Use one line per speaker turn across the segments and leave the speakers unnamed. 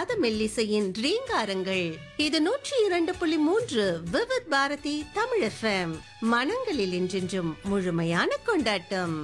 இடைவிடாத மெல்லிசையின் ரீங்காரங்கள் இது நூற்றி இரண்டு புள்ளி மூன்று விவித் பாரதி தமிழ் எஃப்எம் மனங்களில் என்றென்றும் முழுமையான கொண்டாட்டம்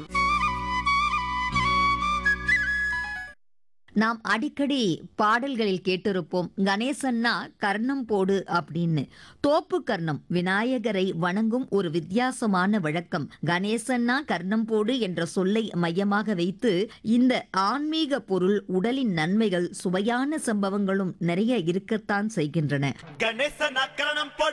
நாம் அடிக்கடி பாடல்களில் கேட்டிருப்போம் கணேசன்னா கர்ணம் போடு அப்படின்னு தோப்பு கர்ணம் விநாயகரை வணங்கும் ஒரு வித்தியாசமான வழக்கம் கணேசன்னா கர்ணம் போடு என்ற சொல்லை மையமாக வைத்து இந்த ஆன்மீக பொருள் உடலின் நன்மைகள் சுவையான சம்பவங்களும் நிறைய இருக்கத்தான் செய்கின்றன
கணேசன் அக்கரணம் போட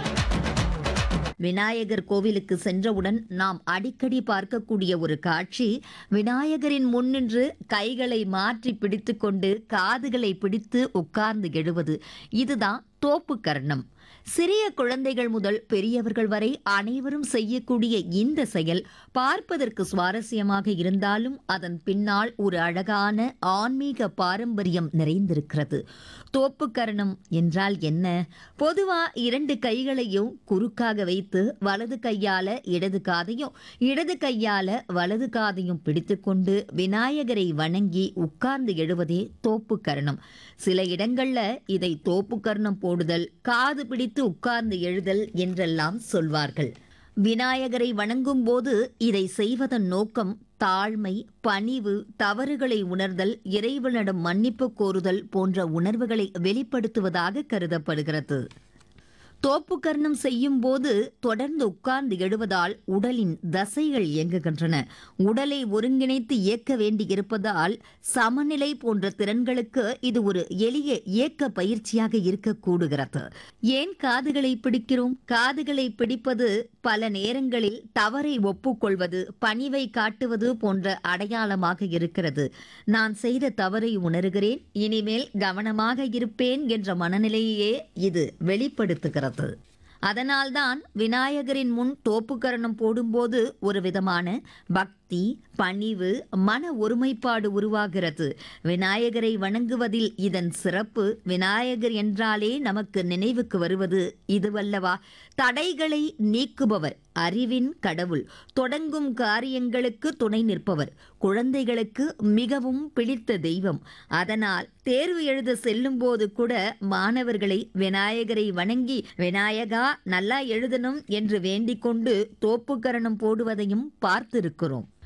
விநாயகர் கோவிலுக்கு சென்றவுடன் நாம் அடிக்கடி பார்க்கக்கூடிய ஒரு காட்சி விநாயகரின் முன்னின்று கைகளை மாற்றி பிடித்துக்கொண்டு காதுகளை பிடித்து உட்கார்ந்து எழுவது இதுதான் தோப்பு கர்ணம் சிறிய குழந்தைகள் முதல் பெரியவர்கள் வரை அனைவரும் செய்யக்கூடிய இந்த செயல் பார்ப்பதற்கு சுவாரஸ்யமாக இருந்தாலும் அதன் பின்னால் ஒரு அழகான ஆன்மீக பாரம்பரியம் நிறைந்திருக்கிறது தோப்பு கரணம் என்றால் என்ன பொதுவா இரண்டு கைகளையும் குறுக்காக வைத்து வலது கையால இடது காதையும் இடது கையால வலது காதையும் பிடித்துக்கொண்டு விநாயகரை வணங்கி உட்கார்ந்து எழுவதே தோப்பு கரணம் சில இடங்கள்ல இதை தோப்பு கர்ணம் போடுதல் காது பிடித்து உட்கார்ந்து எழுதல் என்றெல்லாம் சொல்வார்கள் விநாயகரை வணங்கும் போது இதை செய்வதன் நோக்கம் தாழ்மை பணிவு தவறுகளை உணர்தல் இறைவனிடம் மன்னிப்பு கோருதல் போன்ற உணர்வுகளை வெளிப்படுத்துவதாக கருதப்படுகிறது தோப்பு கர்ணம் செய்யும் போது தொடர்ந்து உட்கார்ந்து எழுவதால் உடலின் தசைகள் இயங்குகின்றன உடலை ஒருங்கிணைத்து இயக்க வேண்டியிருப்பதால் சமநிலை போன்ற திறன்களுக்கு இது ஒரு எளிய இயக்க பயிற்சியாக இருக்கக்கூடுகிறது ஏன் காதுகளை பிடிக்கிறோம் காதுகளை பிடிப்பது பல நேரங்களில் தவறை ஒப்புக்கொள்வது பணிவை காட்டுவது போன்ற அடையாளமாக இருக்கிறது நான் செய்த தவறை உணர்கிறேன் இனிமேல் கவனமாக இருப்பேன் என்ற மனநிலையே இது வெளிப்படுத்துகிறது அதனால்தான் விநாயகரின் முன் தோப்புக்கரணம் போடும்போது ஒரு விதமான பக்தி பணிவு மன ஒருமைப்பாடு உருவாகிறது விநாயகரை வணங்குவதில் இதன் சிறப்பு விநாயகர் என்றாலே நமக்கு நினைவுக்கு வருவது இதுவல்லவா தடைகளை நீக்குபவர் அறிவின் கடவுள் தொடங்கும் காரியங்களுக்கு துணை நிற்பவர் குழந்தைகளுக்கு மிகவும் பிடித்த தெய்வம் அதனால் தேர்வு எழுத செல்லும் போது கூட மாணவர்களை விநாயகரை வணங்கி விநாயகா நல்லா எழுதணும் என்று வேண்டிக் கொண்டு தோப்புக்கரணம் போடுவதையும் பார்த்திருக்கிறோம்